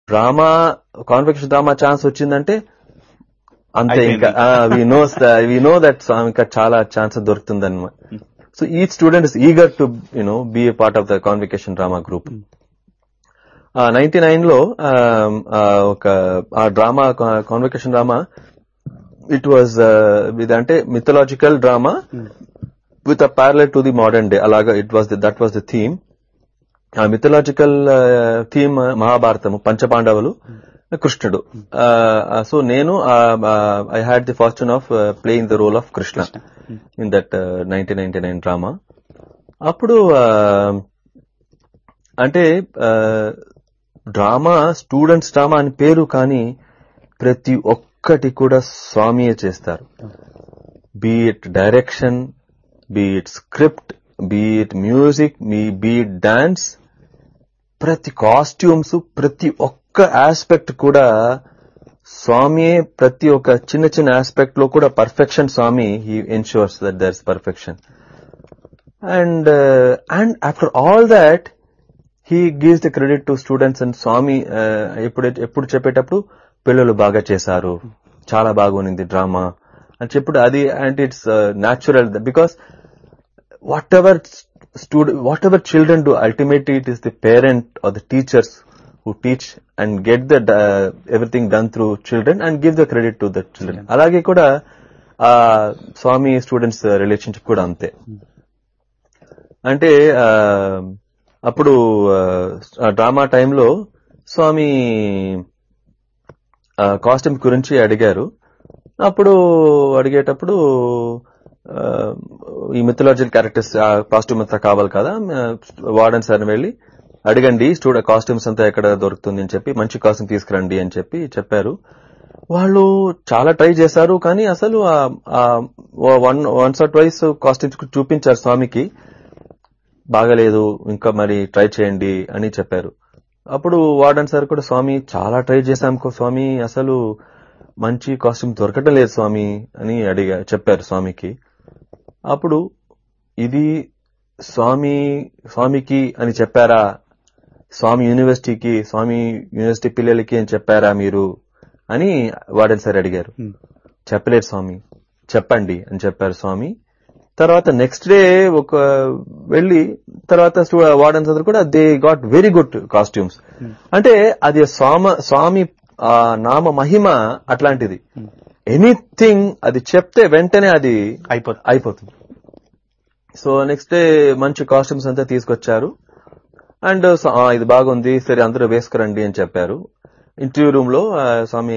Drama కాన్వెక్షన్ drama chance వచ్చిందంటే అంతే అయిపోయింది. ఇంకా we knows we know that ఇంకా చాలా ఛాన్స్ దొరుకుతుంది అనమాట సో ఈ student is eager to you know be a part of the convocation drama group ninety nine లో ఆ, ఆ, ఒక ఆ drama convocation drama it was ఇది అంటే mythological drama with a parallel to the modern day అలాగా it was that was the theme uh mythological theme మహాభారతము పంచపాండవులు కృష్ణుడు సో నేను I had the fortune of playing the role of Krishna in that nineteen ninety nine drama అప్పుడు uh, అంటే drama students drama అని పేరు కానీ ప్రతి ఒక్కటి కూడా స్వామియే చేస్తారు be it direction be it script be it music మీ బీ ఇట్ డాన్స్ ప్రతి కాస్ట్యూమ్స్ ప్రతి ఒక్క ఆస్పెక్ట్ కూడా స్వామియే ప్రతి ఒక్క చిన్న చిన్న ఆస్పెక్ట్ లో కూడా perfection Swami he ensures that there is perfection and and after all that he gives the credit to students and Swami uh, ఎప్పుడు ఎప్పుడు చెప్పేటప్పుడు పిల్లలు బాగా చేశారు చాలా బాగుంది డ్రామా అని చెప్పుడు అది and it's natural because whatever student whatever children do ultimately it is the parent or the teachers who teach and get the everything done through children and give the credit to the children అలాగే కూడా ఆ స్వామి students relationship కూడా అంతే అంటే ఆ, అప్పుడు drama టైంలో స్వామి costume గురించి అడిగారు అప్పుడు అడిగేటప్పుడు ఆ, ఈ మిథలాజికల్ క్యారెక్టర్స్ కాస్ట్యూమ్ అంతా కావాలి కదా వార్డెన్ సార్ వెళ్ళి అడగండి స్టూడెంట్ కాస్ట్యూమ్స్ అంతా ఎక్కడ దొరుకుతుంది అని చెప్పి మంచి కాస్ట్యూమ్ తీసుకురండి అని చెప్పి చెప్పారు వాళ్ళు చాలా ట్రై చేశారు కానీ అసలు one once or twice costumes చూపించారు స్వామికి బాగలేదు ఇంకా మరి ట్రై చేయండి అని చెప్పారు అప్పుడు వార్డెన్ సార్ కూడా స్వామి చాలా ట్రై చేశాం కో స్వామి అసలు మంచి కాస్ట్యూమ్ దొరకటం లేదు స్వామి అని అడిగా చెప్పారు స్వామికి అప్పుడు ఇది స్వామి స్వామికి అని చెప్పారా స్వామి యూనివర్సిటీకి స్వామి యూనివర్సిటీ పిల్లలకి అని చెప్పారా మీరు అని వార్డెన్ సార్ అడిగారు చెప్పలేదు స్వామి చెప్పండి అని చెప్పారు స్వామి తర్వాత నెక్స్ట్ డే ఒక వెళ్ళి తర్వాత వార్డెన్స్ అందరు కూడా they got very good costumes అంటే అది స్వామ స్వామి ఆ నామ మహిమ అట్లాంటిది ఎనీథింగ్ అది చెప్తే వెంటనే అది అయిపోతుంది అయిపోతుంది సో నెక్స్ట్ డే మంచి కాస్ట్యూమ్స్ అంతా తీసుకొచ్చారు అండ్ ఇది బాగుంది సరే అందరూ వేసుకురండి అని చెప్పారు ఇంటర్వ్యూ రూమ్ లో ఆ, స్వామి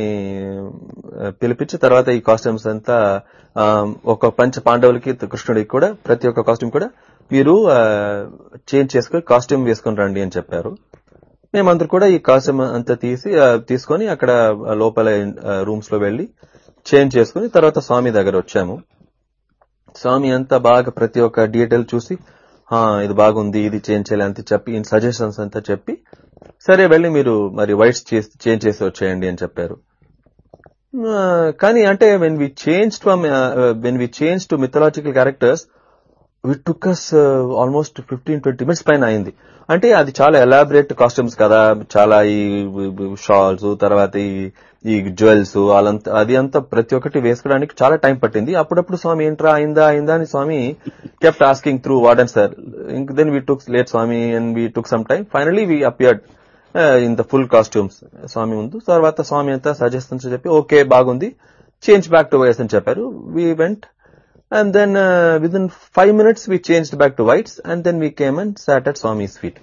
ఆ, పిలిపించి తర్వాత ఈ కాస్ట్యూమ్స్ అంతా ఆ, ఒక పంచ పాండవులకి కృష్ణుడికి కూడా ప్రతి ఒక్క కాస్ట్యూమ్ కూడా మీరు చేంజ్ చేసుకుని కాస్ట్యూమ్ వేసుకుని రండి అని చెప్పారు మేమందరూ కూడా ఈ కాస్ట్యూమ్ అంతా తీసి ఆ, తీసుకొని అక్కడ లోపల రూమ్స్ లో వెళ్లి చేంజ్ చేసుకుని తర్వాత స్వామి దగ్గర వచ్చాము స్వామి అంతా బాగా ప్రతి ఒక్క డీటెయిల్ చూసి "ఆ, ఇది బాగుంది ఇది చేంజ్ చేయాలి అంత చెప్పి సజెషన్స్ అంతా చెప్పి సరే వెళ్ళి మీరు మరి వైట్స్ చేంజ్ చేసి వచ్చేయండి అని చెప్పారు ఆ, కానీ అంటే when we change from when we change to mythological characters we took us almost fifteen twenty minutes పైన అయింది అంటే అది చాలా ఎలాబరేట్ కాస్ట్యూమ్స్ కదా చాలా ఈ షాల్స్ తర్వాత ఈ ఈ జ్యువెల్స్ వాళ్ళంతా అది అంతా ప్రతి ఒక్కటి వేసుకోవడానికి చాలా టైం పట్టింది అప్పుడప్పుడు స్వామి ఏంట్రా అయిందా అయిందా అని Swami kept asking through warden sir ఇంక then we took late Swami and we took some time finally we appeared in the full costumes Swami ముందు తర్వాత స్వామి అంతా సజెషన్స్ చెప్పి ఓకే బాగుంది చేంజ్ బ్యాక్ టు వైస్ అని చెప్పారు we went And then uh, within five minutes we changed back to whites and then we came and sat at Swami's feet.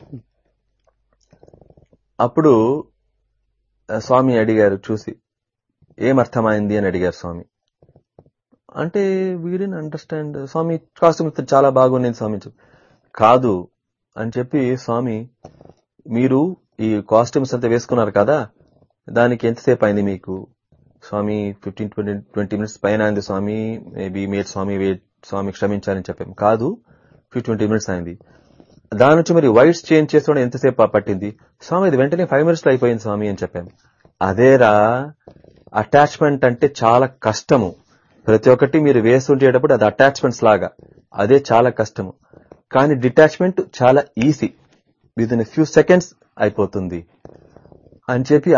అప్పుడు ఆ, స్వామి అడిగారు చూసి ఏం అర్థమైంది అని అడిగారు స్వామి అంటే వీడిని అండర్స్టాండ్ స్వామి కాస్ట్యూమ్ చాలా బాగుంది స్వామి చెప్పి. కాదు అని చెప్పి స్వామి మీరు ఈ కాస్ట్యూమ్స్ అంతా వేసుకున్నారు కదా దానికి ఎంతసేపు అయింది మీకు Swami fifteen twenty twenty minutes పైన అయింది Swami maybe made Swami wait Swami క్షమించాలని చెప్పాం కాదు ఫిఫ్టీ ట్వంటీ మినిట్స్ అయింది దాని నుంచి మరి వైట్స్ చేంజ్ చేసుకోవడం ఎంతసేపు పట్టింది స్వామి ఇది వెంటనే ఫైవ్ మినిట్స్ లో అయిపోయింది స్వామి అని చెప్పాం అదేరా అటాచ్మెంట్ అంటే చాలా కష్టము ప్రతి ఒక్కటి మీరు వేస్తుండేటప్పుడు అది అటాచ్మెంట్స్ లాగా అదే చాలా కష్టము కానీ డిటాచ్మెంట్ చాలా easy within few seconds అయిపోతుంది అని చెప్పి